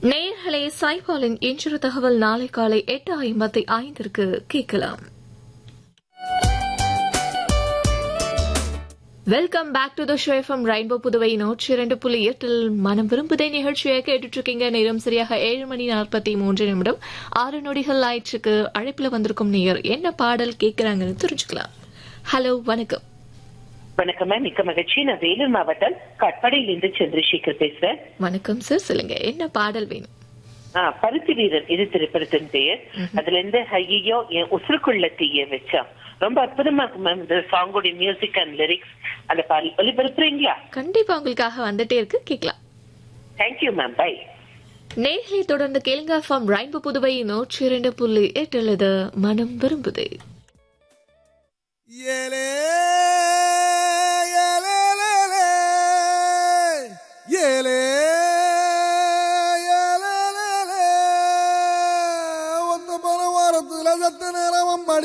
நேயர்களே சாய்பாலின் இன்று தகவல் நாளை காலை எட்டு ஐம்பத்தி ஐந்திற்கு கேட்கலாம் welcome back to the show FM rainbow Puduvai நூற்றி இரண்டு புள்ளி எட்டில் மனம் விரும்புதை நிகழ்ச்சியை கேட்டுட்டு இருக்கீங்க நேரம் சரியாக ஏழு மணி நாற்பத்தி மூன்று நிமிடம் ஆறு நொடிகள் ஆயிற்றுக்கு அழைப்புல வந்திருக்கும் நேயர் என்ன பாடல் கேட்கிறாங்கன்னு தெரிஞ்சுக்கலாம் ஹலோ வணக்கம் வணக்கம் மேம் மிக்க மகிழ்ச்சி நான் வேலூர் மாவட்டம் கட்படையில இருந்து சந்திரசேகர் பேசுறேன் வணக்கம் சார் சொல்லுங்க என்ன பாடல் வேணும் ஆ, பருத்தி வீரர் இது திரைப்படத்தின் பெயர் அதுல இருந்து ஐயோ என் உசுருக்குள்ள தீய வச்சா ரொம்ப அற்புதமா இருக்கு மேம் இந்த சாங்கோட மியூசிக் அண்ட் லிரிக்ஸ் அந்த பாடல் ஒளிபரப்புறீங்களா கண்டிப்பா உங்களுக்காக வந்துட்டே இருக்கு கேட்கலாம் தேங்க்யூ மேம் பை நேர்களை தொடர்ந்து கேளுங்க ஃபார்ம் ரெயின்போ புதுவை நூற்றி இரண்டு புள்ளி எட்டில் இது மனம் விரும்புதே ஏலே ஏலேலேலே, ஏலே ஏலேலேலே, ஒத்த பல வாரத்துல சத்த நேரம்